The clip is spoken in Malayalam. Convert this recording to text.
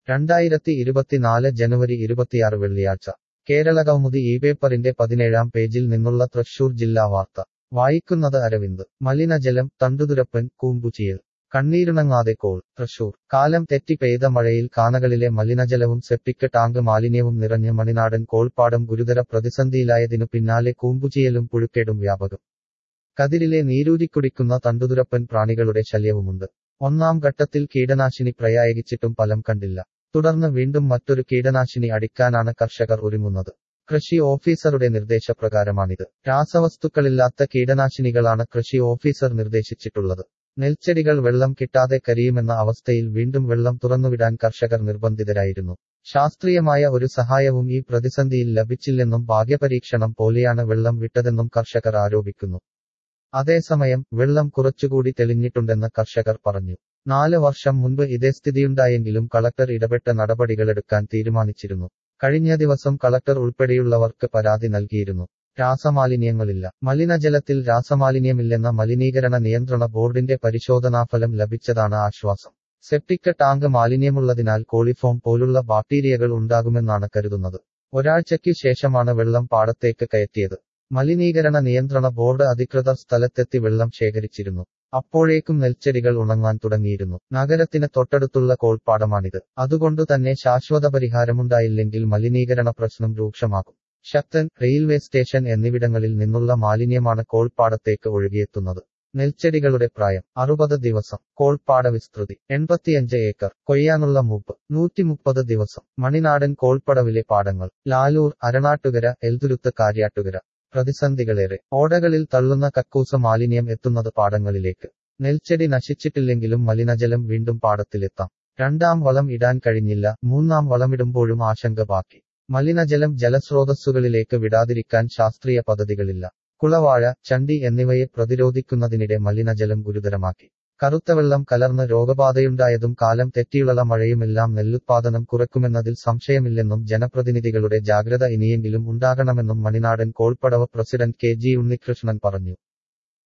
രണ്ടായിരത്തി ഇരുപത്തിനാല് ജനുവരി ഇരുപത്തിയാറ് വെള്ളിയാഴ്ച കേരളകൗമുദി ഈ പേപ്പറിന്റെ പതിനേഴാം പേജിൽ നിന്നുള്ള തൃശൂർ ജില്ലാ വാർത്ത വായിക്കുന്നത് അരവിന്ദ് മലിനജലം തണ്ടുതുരപ്പൻ കൂമ്പുചിയൽ കണ്ണീരിണങ്ങാതെ കോൾ തൃശൂർ കാലം തെറ്റി പെയ്ത മഴയിൽ കാനകളിലെ മലിനജലവും സെപ്റ്റിക് ടാങ്ക് മാലിന്യവും നിറഞ്ഞ് മണിനാടൻ കോൾപ്പാടം ഗുരുതര പ്രതിസന്ധിയിലായതിനു പിന്നാലെ കൂമ്പുചിയലും പുഴുക്കേടും വ്യാപകം കതിരിലെ നീരൂരിക്കുടിക്കുന്ന തണ്ടുതുരപ്പൻ പ്രാണികളുടെ ശല്യവുമുണ്ട് ഒന്നാം ഘട്ടത്തിൽ കീടനാശിനി പ്രയോഗിച്ചിട്ടും ഫലം കണ്ടില്ല തുടർന്ന് വീണ്ടും മറ്റൊരു കീടനാശിനി അടിക്കാനാണ് കർഷകർ ഒരുങ്ങുന്നത് കൃഷി ഓഫീസറുടെ നിർദ്ദേശപ്രകാരമാണിത് രാസവസ്തുക്കളില്ലാത്ത കീടനാശിനികളാണ് കൃഷി ഓഫീസർ നിർദ്ദേശിച്ചിട്ടുള്ളത് നെൽച്ചെടികൾ വെള്ളം കിട്ടാതെ കരിയുമെന്ന അവസ്ഥയിൽ വീണ്ടും വെള്ളം തുറന്നുവിടാൻ കർഷകർ നിർബന്ധിതരായിരുന്നു ശാസ്ത്രീയമായ ഒരു സഹായവും ഈ പ്രതിസന്ധിയിൽ ലഭിച്ചില്ലെന്നും ഭാഗ്യപരീക്ഷണം പോലെയാണ് വെള്ളം വിട്ടതെന്നും കർഷകർ ആരോപിക്കുന്നു അതേസമയം വെള്ളം കുറച്ചുകൂടി തെളിഞ്ഞിട്ടുണ്ടെന്ന് കർഷകർ പറഞ്ഞു നാല് വർഷം മുൻപ് ഇതേ സ്ഥിതിയുണ്ടായെങ്കിലും കളക്ടർ ഇടപെട്ട നടപടികളെടുക്കാൻ തീരുമാനിച്ചിരുന്നു കഴിഞ്ഞ ദിവസം കളക്ടർ ഉൾപ്പെടെയുള്ളവർക്ക് പരാതി നൽകിയിരുന്നു രാസമാലിന്യങ്ങളില്ല മലിനജലത്തിൽ രാസമാലിന്യമില്ലെന്ന മലിനീകരണ നിയന്ത്രണ ബോർഡിന്റെ പരിശോധനാഫലം ലഭിച്ചതാണ് ആശ്വാസം സെപ്റ്റിക് ടാങ്ക് മാലിന്യമുള്ളതിനാൽ കോളിഫോം പോലുള്ള ബാക്ടീരിയകൾ ഉണ്ടാകുമെന്നാണ് കരുതുന്നത് ഒരാഴ്ചയ്ക്ക് ശേഷമാണ് വെള്ളം പാടത്തേക്ക് കയറ്റിയത് മലിനീകരണ നിയന്ത്രണ ബോർഡ് അധികൃതർ സ്ഥലത്തെത്തി വെള്ളം ശേഖരിച്ചിരുന്നു അപ്പോഴേക്കും നെൽച്ചെടികൾ ഉണങ്ങാൻ തുടങ്ങിയിരുന്നു നഗരത്തിന് തൊട്ടടുത്തുള്ള കോൾപ്പാടമാണിത് അതുകൊണ്ടു തന്നെ ശാശ്വത പരിഹാരമുണ്ടായില്ലെങ്കിൽ മലിനീകരണ പ്രശ്നം രൂക്ഷമാകും ശക്തൻ റെയിൽവേ സ്റ്റേഷൻ എന്നിവിടങ്ങളിൽ നിന്നുള്ള മാലിന്യമാണ് കോൾപ്പാടത്തേക്ക് ഒഴുകിയെത്തുന്നത് നെൽച്ചെടികളുടെ പ്രായം അറുപത് ദിവസം കോൾപ്പാട വിസ്തൃതി എൺപത്തിയഞ്ച് ഏക്കർ കൊയ്യാനുള്ള മൂപ്പ് നൂറ്റിമുപ്പത് ദിവസം മണിനാടൻ കോൾപ്പടവിലെ പാടങ്ങൾ ലാലൂർ അരണാട്ടുകര എൽതുരുത്ത് കാര്യാട്ടുകര പ്രതിസന്ധികളേറെ ഓടകളിൽ തള്ളുന്ന കക്കൂസ മാലിന്യം എത്തുന്നത് പാടങ്ങളിലേക്ക് നെൽച്ചെടി നശിച്ചിട്ടില്ലെങ്കിലും മലിനജലം വീണ്ടും പാടത്തിലെത്താം രണ്ടാം വളം ഇടാൻ കഴിഞ്ഞില്ല മൂന്നാം വളമിടുമ്പോഴും ആശങ്ക ബാക്കി മലിനജലം ജലസ്രോതസ്സുകളിലേക്ക് വിടാതിരിക്കാൻ ശാസ്ത്രീയ പദ്ധതികളില്ല കുളവാഴ ചണ്ടി എന്നിവയെ പ്രതിരോധിക്കുന്നതിനിടെ മലിനജലം ഗുരുതരമാക്കി കറുത്ത വെള്ളം കലർന്ന് രോഗബാധയുണ്ടായതും കാലം തെറ്റിയുള്ള മഴയുമെല്ലാം നെല്ലുത്പാദനം കുറയ്ക്കുമെന്നതിൽ സംശയമില്ലെന്നും ജനപ്രതിനിധികളുടെ ജാഗ്രത ഇനിയെങ്കിലും ഉണ്ടാകണമെന്നും മണിനാടൻ കോൾപ്പടവ് പ്രസിഡന്റ് കെ ജി ഉണ്ണികൃഷ്ണൻ പറഞ്ഞു